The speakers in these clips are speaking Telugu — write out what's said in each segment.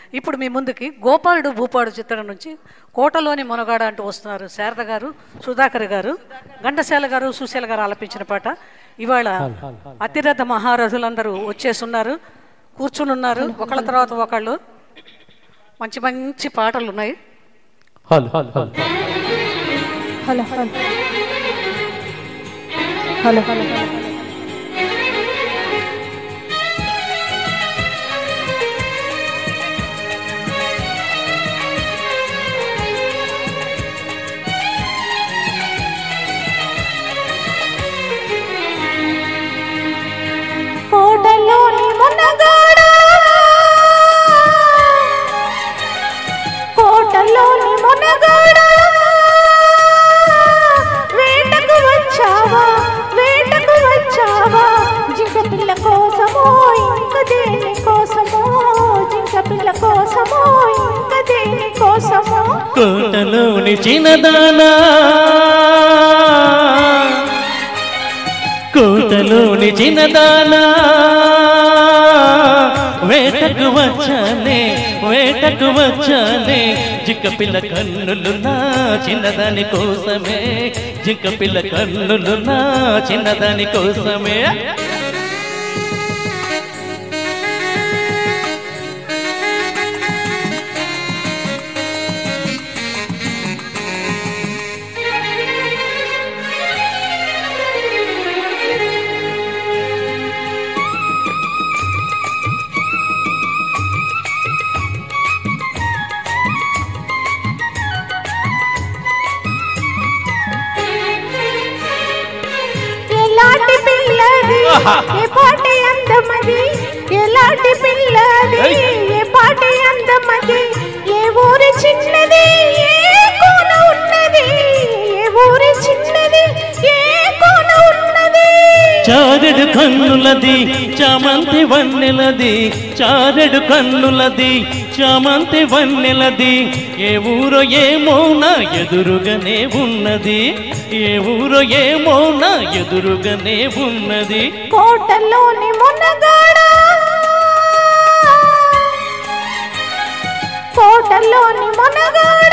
ఇప్పుడు మీ ముందుకి గోపాలుడు భూపాడు చిత్రం నుంచి కోటలోని మునగాడ అంటూ వస్తున్నారు శారద గారు సుధాకర్ గారు ఘంటశాల గారు సుశీల గారు ఆలపించిన పాట ఇవాళ అతిరథ మహారథులందరూ వచ్చేస్తున్నారు కూర్చుని ఉన్నారు ఒకళ్ళ తర్వాత ఒకళ్ళు మంచి మంచి పాటలు ఉన్నాయి hello hello hello hello hello hello hello కోటలోని మునగాడ కోటలోని మునగాడ వేటకు వచ్చావా వేటకు వచ్చావా జింక పిల్ల కోసమో ఇంక దేని కోసమో జింక పిల్ల కోసమో ఇంక దేని కోసమో కోటలోని చిన్నదానా కోటలోని చిన్నదానా వేటకు వచ్చానే వేటకు వచ్చానే జిక్క పిల్ల కన్నులు నా చిన్నదాని కోసమే జిక్క పిల్ల కన్నులు నా చిన్నదాని కోసమే ఎలాంటి పిల్లది ఏ పాటి అందమది ఎలాంటి పిల్లది ఏ పాటి అందమది ఏ ఊరి చిన్నది ఏ కోన ఉన్నది ఏ ఊరి చిన్నది ఏ కోన ఉన్నది చారెడు కన్నులది చామంతి వన్నెలది చారెడు కన్నులది చామంతి వన్నెలది ఏ ఊరో ఏమో నా ఎదురుగానే ఉన్నది ఏ ఊరో ఏమో నా ఎదురుగానే ఉన్నది కోటలోని మునగాడ కోటలోని మునగాడ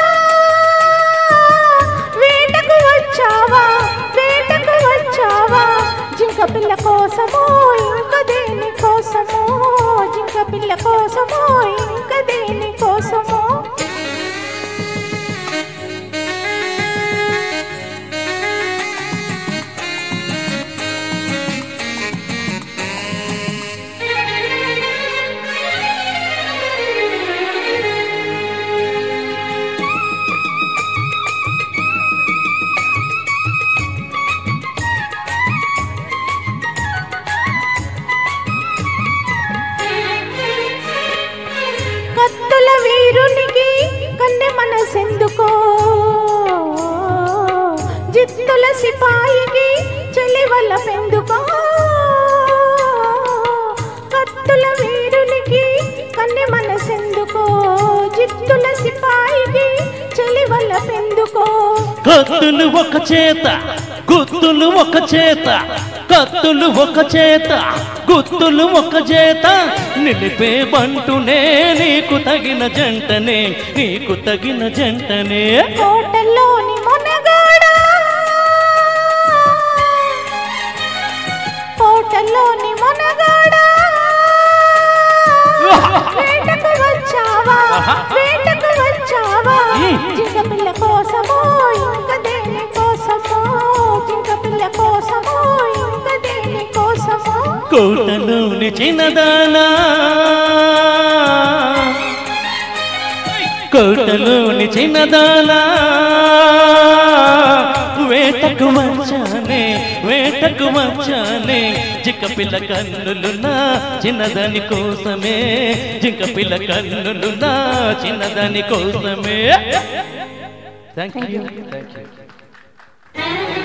వేటకు వచ్చావా వేటకు వచ్చావా జింక పిల్ల కోసమో ఇంక దేని కోసమో జింక పిల్ల కోసమో ఇంక దేని కోసమో కత్తుల వీరునికి కన్నె మనసెందుకో జిత్తుల సిపాయికి చెలివల పెందుకో కత్తుల వీరునికి కన్నె మనసెందుకో జిత్తుల సిపాయికి చెలివల పెందుకో కత్తులు ఒక చేత గుత్తులు ఒక చేత కత్తులు ఒక చేత గుత్తులు ఒక చేత నిలిపే బంటునే నీకు తగిన జంటనే నీకు తగిన జంటనే కోటలోని మునగాడ కోటలోని మునగాడ వేటకు వచ్చావా వేటకు వచ్చావా జింక పిల్ల కోసమో ఇంక దేని కోసమో జింక పిల్ల కోసమో ఇంక దేని కోసమో కోటలోని చిన్నదానా కోటలోని చిన్నదానా వేటకు వచ్చానే వేటకు వచ్చానే జిక్క పిల్ల కన్నులు నా చిన్నదాని కోసమే జింక పిల్ల కన్నులు నా చిన్నదాని కోసమే థ్యాంక్ యూ థ్యాంక్ యూ